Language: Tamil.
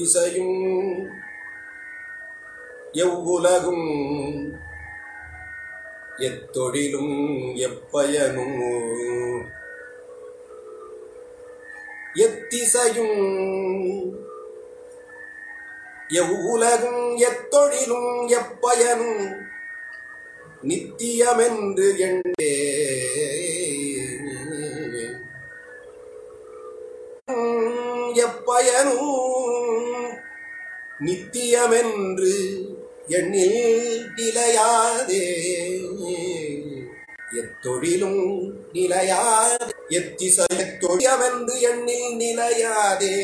எத்திசையும் எவ்வுலகும் எத்தொழிலும் எப்பயனும் எத்திசையும் எவ்வுலகும் எத்தொழிலும் எப்பயனும் நித்தியமென்று எண்ணே எப்பயனும் நித்தியமென்று எண்ணில் நிலையாதே எத்தொழிலும் நிலையாதே எத்திசை தொழியமென்று எண்ணில் நிலையாதே